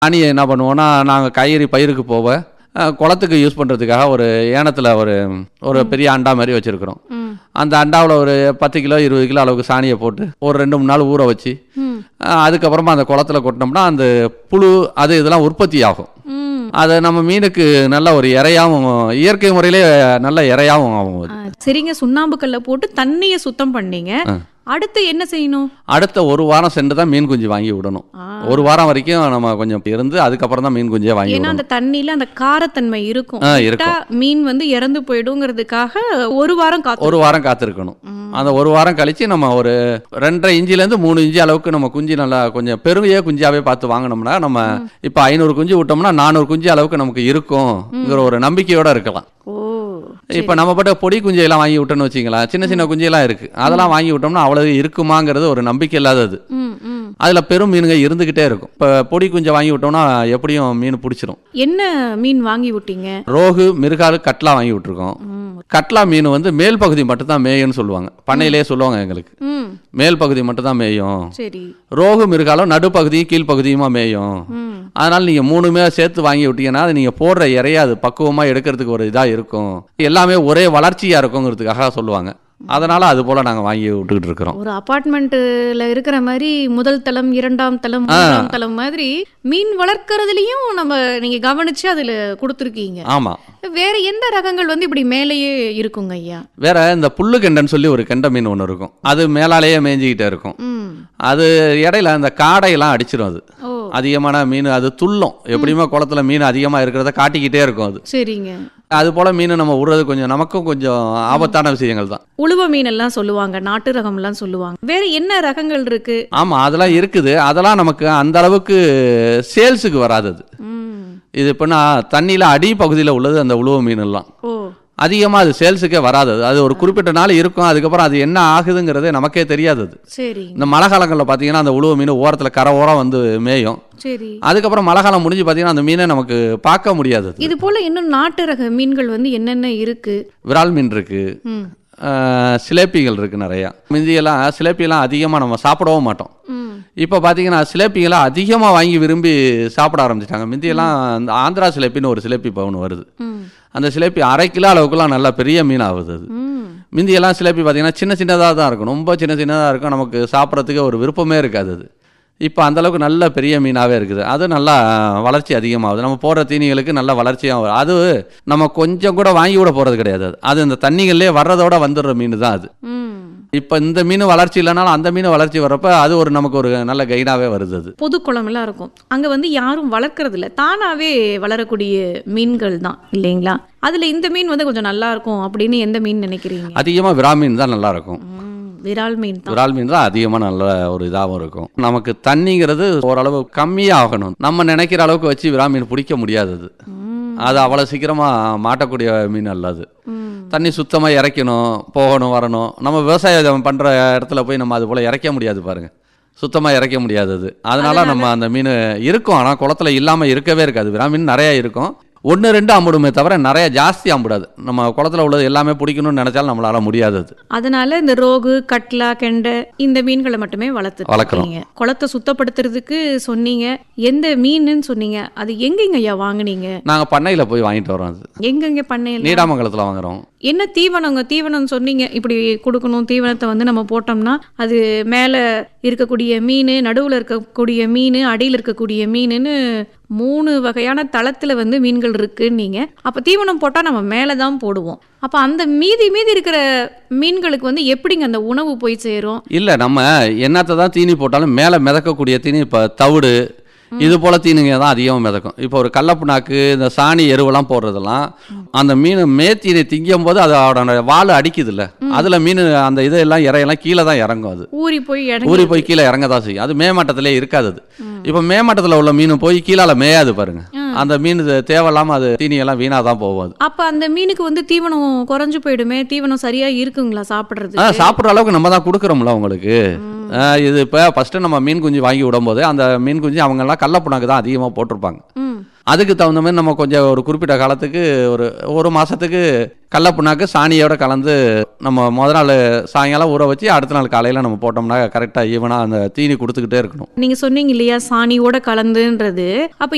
சாணியை என்ன பண்ணுவோம்னா நாங்கள் காய்கறி பயிருக்கு போக அஹ், குளத்துக்கு யூஸ் பண்ணுறதுக்காக ஒரு ஏனத்தில் ஒரு ஒரு பெரிய அண்டா மாதிரி வச்சுருக்குறோம் ம் அந்த அண்டாவில் ஒரு பத்து கிலோ இருபது கிலோ அளவுக்கு சாணியை போட்டு ஒரு ரெண்டு மூணு நாள் ஊற வச்சு ம் அஹ், அதுக்கப்புறமா அந்த குளத்துல கொட்டினோம்னா அந்த புழு அது இதெல்லாம் உற்பத்தி ஆகும் ம் அது நம்ம மீனுக்கு நல்ல ஒரு இறையாவும் இயற்கை முறையிலே நல்ல இறையாவும் ஆகும் அது ஆ, சரிங்க சுண்ணாம்பு கல்ல போட்டு தண்ணியை சுத்தம் பண்ணீங்க ஆ. அடுத்து என்ன செய்யணும் அடுத்த ஒரு வாரம் சென்று தான் மீன் குஞ்சு வாங்கி விடணும் ஆ. ஒரு வாரம் வரைக்கும் நம்ம கொஞ்சம் இருந்து அதுக்கப்புறம் தான் மீன் குஞ்சே வாங்கி ஏன்னா விடணும் அந்த தண்ணியில அந்த காரத்தன்மை இருக்கும் ஆ, விட்டா இருக்கும். மீன் வந்து இறந்து போயிடுங்கிறதுக்காக ஒரு வாரம் காத்து ஒரு வாரம் காத்திருக்கணும் ம். அந்த ஒரு வாரம் கழிச்சு நம்ம ஒரு ரெண்டரை இன்ச்சிலேருந்து மூணு இன்ச்சு அளவுக்கு நம்ம குஞ்சு நல்லா கொஞ்சம் பெருமையே குஞ்சாவே பார்த்து வாங்கினோம்னா நம்ம இப்போ ஐநூறு குஞ்சு விட்டோம்னா நானூறு குஞ்சு அளவுக்கு நமக்கு இருக்கும்ங்கிற ஒரு நம்பிக்கையோட இருக்கலாம் ஓ இப்போ நம்ம பட்ட பொடி குஞ்சையெல்லாம் வாங்கி விட்டோம்னு வச்சிங்களேன் சின்ன சின்ன குஞ்சையெல்லாம் இருக்கு அதெல்லாம் வாங்கி விட்டோம்னா அவ்வளவு இருக்குமாங்கிறது ஒரு நம்பிக்கை இல்லாதது ம் ம் அதில் பெரும் மீனுங்க இருந்துக்கிட்டே இருக்கும் இப்போ பொடி குஞ்சை வாங்கி விட்டோம்னா எப்படியும் மீன் பிடிச்சிரும் என்ன மீன் வாங்கி விட்டீங்க ரோகு மிருகாலு கட்லா வாங்கி விட்டுருக்கோம் ம் கட்லா மீன் வந்து மேல் பகுதி மட்டும் தான் மேயும்னு சொல்லுவாங்க பண்ணையிலே சொல்லுவாங்க எங்களுக்கு ம் மேல் பகுதி மட்டும் தான் மேயும் சரி ரோகு மிருகாலும் நடுப்பகுதியும் கீழ்ப்பகுதியுமா மேயும் ம் அதனால நீங்கள் மூணுமே சேர்த்து வாங்கி விட்டீங்கன்னா அது நீங்கள் போடுற இறைய அது பக்குவமாக எடுக்கிறதுக்கு ஒரு இதாக இருக்கும் எல்லாமே ஒரே வளர்ச்சியாக இருக்குங்கிறதுக்காக சொல்லுவாங்க அதனால அது போல் நாங்கள் வாங்கி விட்டுக்கிட்டு இருக்கிறோம் ஒரு அபார்ட்மெண்ட்ல இருக்கிற மாதிரி முதல் தளம் இரண்டாம் தளம் மூன்றாம் தளம் மாதிரி மீன் வளர்க்கறதுலயும் நம்ம நீங்க கவனிச்சு அதுல கொடுத்துருக்கீங்க ஆமாம் வேற எந்த ரகங்கள் வந்து இப்படி மேலேயே இருக்குங்க ஐயா வேற இந்த புல்லு கெண்டைன்னு சொல்லி ஒரு கெண்டை மீன் ஒன்று இருக்கும் அது மேலாலேயே மேய்ஞ்சிக்கிட்டே இருக்கும் ம் அது இடையில அந்த காடையெல்லாம் அடிச்சிடும் அது ஓ அதிகமான மீன் அது துள்ளும் எப்படியுமே குளத்துல மீன் அதிகமாக இருக்கிறத காட்டிக்கிட்டே இருக்கும் அது சரிங்க அது போல மீன் நம்ம விடுறது கொஞ்சம் நமக்கும் கொஞ்சம் ஆபத்தான விஷயங்கள் தான் உழுவ மீன் எல்லாம் சொல்லுவாங்க நாட்டு ரகம் எல்லாம் சொல்லுவாங்க வேற என்ன ரகங்கள் இருக்கு ஆமா அதெல்லாம் இருக்குது அதெல்லாம் நமக்கு அந்த அளவுக்கு சேல்ஸுக்கு வராது அது ம் இது இப்போ நான் தண்ணியில் அடி பகுதியில் உள்ளது அந்த உழுவ மீன் எல்லாம் ஓ அதிகமாக அது சேல்ஸுக்கே வராது அது. அது ஒரு குறிப்பிட்ட நாள் இருக்கும் அதுக்கப்புறம் அது என்ன ஆகுதுங்கிறது நமக்கே தெரியாது அது சரி இந்த மழை காலங்களில் பார்த்தீங்கன்னா அந்த உழுவ மீன் ஓரத்தில் கரை ஓரம் வந்து மேயும் சரி அதுக்கப்புறம் மழை காலம் முடிஞ்சு பார்த்தீங்கன்னா அந்த மீனை நமக்கு பார்க்க முடியாது அது. இது போல இன்னும் நாட்டு ரக மீன்கள் வந்து என்னென்ன இருக்கு விரால் மீன் இருக்கு ம் ஆஹ் சிலேப்பிகள் இருக்கு நிறையா முந்தியெல்லாம் சிலேப்பியெல்லாம் அதிகமாக நம்ம சாப்பிடவும் மாட்டோம் ம் இப்போ பார்த்தீங்கன்னா சிலேப்பிகளை அதிகமாக வாங்கி விரும்பி சாப்பிட ஆரம்பிச்சிட்டாங்க முந்தியெல்லாம் அந்த ஆந்திரா சிலேப்பின்னு ஒரு சிலேப்பி பவுன் வருது ம் அந்த சிலேப்பி அரை கிலோ அளவுக்குலாம் நல்லா பெரிய மீன் ஆகுது அது ம் முந்தியெல்லாம் சிலேப்பி பார்த்தீங்கன்னா சின்ன சின்னதாக தான் இருக்கும் ரொம்ப சின்ன சின்னதாக இருக்கும் நமக்கு சாப்பிட்றதுக்கு ஒரு விருப்பமே இருக்காது அது இப்போ அந்தளவுக்கு நல்ல பெரிய மீனாகவே இருக்குது அது நல்லா வளர்ச்சி அதிகமாகுது நம்ம போடுற தீனிகளுக்கு நல்ல வளர்ச்சியாக வரும் அது நம்ம கொஞ்சம் கூட வாங்கி கூட போகிறது கிடையாது அது அது இந்த தண்ணிகள்லேயே வர்றதோட வந்துடுற மீன் தான் அது ம் இப்போ இந்த மீன் வளர்ச்சி இல்லைனாலும் அந்த மீன் வளர்ச்சி வர்றப்ப அது ஒரு நமக்கு ஒரு நல்ல கைடாகவே வருது அது பொது குளமெல்லாம் இருக்கும் அங்க வந்து யாரும் வளர்க்கறது இல்ல தானாவே வளரக்கூடிய மீன்கள் தான் இல்லைங்களா அதுல இந்த மீன் வந்து கொஞ்சம் நல்லா இருக்கும் அப்படின்னு எந்த மீன் நினைக்கிறீங்க அதிகமாக விரா மீன் தான் நல்லா இருக்கும் ம், விரால் மீன் தான் விரால் மீன் தான் அதிகமாக நல்ல ஒரு இதாகவும் இருக்கும் நமக்கு தண்ணிங்கிறது ஓரளவு கம்மியாக ஆகணும் நம்ம நினைக்கிற அளவுக்கு வச்சு விரா மீன் பிடிக்க முடியாது அது ம், அது அவ்வளோ சீக்கிரமாக மாட்டக்கூடிய மீன் அல்ல அது ம், தண்ணி சுத்தமாக இறைக்கணும் போகணும் வரணும் நம்ம விவசாயம் பண்ணுற இடத்துல போய் நம்ம அது போல் இறைக்க முடியாது பாருங்க சுத்தமாக இறைக்க முடியாது அது அதனால நம்ம அந்த மீன் இருக்கும் ஆனால் குளத்துல இல்லாமல் இருக்கவே இருக்காது விரா மீன் நிறைய இருக்கும் ஒன்று ரெண்டு அம்பிடுமே தவிர நிறைய ஜாஸ்தி அம்பிடாது நம்ம குளத்துல உள்ளது எல்லாமே பிடிக்கணும்னு நினைச்சாலும் நம்மளால முடியாது அது அதனால இந்த ரோகு கட்லா கெண்டை இந்த மீன்களை மட்டுமே வளர்த்து வளர்க்குறோம். குளத்தை சுத்தப்படுத்துறதுக்கு சொன்னீங்க எந்த மீனுன்னு சொன்னீங்க அது எங்கெங்க ஐயா வாங்குனீங்க நாங்கள் பண்ணையில் போய் வாங்கிட்டு வரோம் அது எங்கெங்க பண்ணையில நீடாமங்கலத்தில் வாங்குறோம் என்ன தீவனங்க தீவனம் சொன்னீங்க இப்படி கொடுக்கணும் தீவனத்தை வந்து நம்ம போட்டோம்னா அது மேலே இருக்கக்கூடிய மீன் நடுவில் இருக்கக்கூடிய மீன் அடியில் இருக்கக்கூடிய மீனுன்னு மூணு வகையான தளத்தில் வந்து மீன்கள் இருக்குன்னீங்க அப்போ தீவனம் போட்டால் நம்ம மேலே தான் போடுவோம் அப்போ அந்த மீதி மீதி இருக்கிற மீன்களுக்கு வந்து எப்படிங்க அந்த உணவு போய் சேரும் இல்லை நம்ம என்னத்தை தான் தீனி போட்டாலும் மேலே மிதக்கக்கூடிய தீனி இப்போ தவிடு இது போல தீனிங்க தான் அதிகமாக மிதக்கும் இப்போ ஒரு கடலப்புண்ணாக்கு இந்த சாணி எருவெல்லாம் போடுறதெல்லாம் அந்த மீன் மேத்தீனை திங்கும் போது அதோட வால் அடிக்குதுல்ல அதில் மீன் அந்த இதெல்லாம் இறையெல்லாம் கீழே தான் இறங்கும் அது ஊறி போய் இறங்கி ஊறி போய் கீழே இறங்க தான் செய்யும் அது மேமாட்டத்திலே இருக்காது அது இப்போ மேமாட்டத்தில் உள்ள மீன் போய் கீழால மேயாது பாருங்க அந்த மீன் இது தேவையில்லாம அது தீனியெல்லாம் வீணாக தான் போகும் அது அப்போ அந்த மீனுக்கு வந்து தீவனம் குறைஞ்சு போயிடுமே தீவனம் சரியா இருக்குங்களா சாப்பிட்றது ஆ சாப்பிட்ற அளவுக்கு நம்ம தான் கொடுக்குறோம்ல உங்களுக்கு ஆ, இது இப்போ ஃபஸ்ட்டு நம்ம மீன் குஞ்சு வாங்கி விடும்போது அந்த மீன் குஞ்சு அவங்கெல்லாம் கடலப்புண்ணாக்கு தான் அதிகமாக போட்டிருப்பாங்க ம் அதுக்கு தகுந்த மாதிரி நம்ம கொஞ்சம் ஒரு குறிப்பிட்ட காலத்துக்கு ஒரு ஒரு மாதத்துக்கு கடலப்புண்ணாக்கு சாணியோட கலந்து நம்ம முத நாள் சாயங்காலம் ஊற வச்சு அடுத்த நாள் காலையில் நம்ம போட்டோம்னா கரெக்டாக ஈவனாக அந்த தீனி கொடுத்துக்கிட்டே இருக்கணும் நீங்க சொன்னீங்க இல்லையா சாணியோட கலந்துன்றது அப்ப